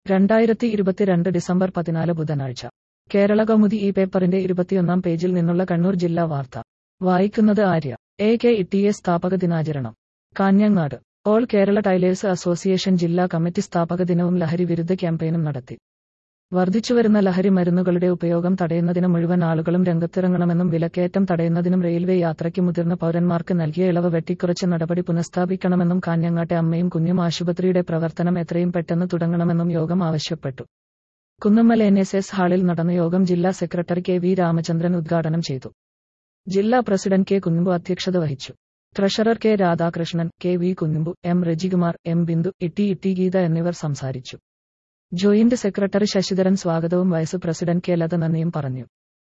രണ്ടായിരത്തി ഇരുപത്തിരണ്ട് ഡിസംബർ പതിനാല് ബുധനാഴ്ച കേരള കൗമുദി ഈ പേപ്പറിന്റെ ഇരുപത്തിയൊന്നാം പേജിൽ നിന്നുള്ള കണ്ണൂർ ജില്ലാ വാർത്ത വായിക്കുന്നത് ആര്യ എ കെ ഇ സ്ഥാപക ദിനാചരണം Kanhangad all Kerala tailors association ജില്ലാ കമ്മിറ്റി സ്ഥാപക ദിനവും ലഹരി വിരുദ്ധ ക്യാമ്പയിനും നടത്തി വർദ്ധിച്ചുവരുന്ന ലഹരി മരുന്നുകളുടെ ഉപയോഗം തടയുന്നതിന് മുഴുവൻ ആളുകളും രംഗത്തിറങ്ങണമെന്നും വിലക്കയറ്റം തടയുന്നതിനും റെയിൽവേ യാത്രയ്ക്ക് മുതിർന്ന പൗരന്മാർക്ക് നൽകിയ ഇളവ് വെട്ടിക്കുറച്ച് നടപടി പുനഃസ്ഥാപിക്കണമെന്നും കാഞ്ഞങ്ങാട്ടെ അമ്മയും കുഞ്ഞും ആശുപത്രിയുടെ പ്രവർത്തനം എത്രയും പെട്ടെന്ന് തുടങ്ങണമെന്നും യോഗം ആവശ്യപ്പെട്ടു കുന്നമ്മൽ എൻ എസ് എസ് ഹാളിൽ നടന്ന യോഗം ജില്ലാ സെക്രട്ടറി കെ വി രാമചന്ദ്രൻ ഉദ്ഘാടനം ചെയ്തു ജില്ലാ പ്രസിഡന്റ് കെ കുഞ്ഞുമ്പു അധ്യക്ഷത വഹിച്ചു treasurer K Radhakrishnan K V Kunhumbu M Rajikumar M Bindu Itty Itty Geetha എന്നിവർ സംസാരിച്ചു ജോയിന്റ് സെക്രട്ടറി ശശിധരൻ സ്വാഗതവും വൈസ് പ്രസിഡന്റ് കെ ലത നന്ദിയും പറഞ്ഞു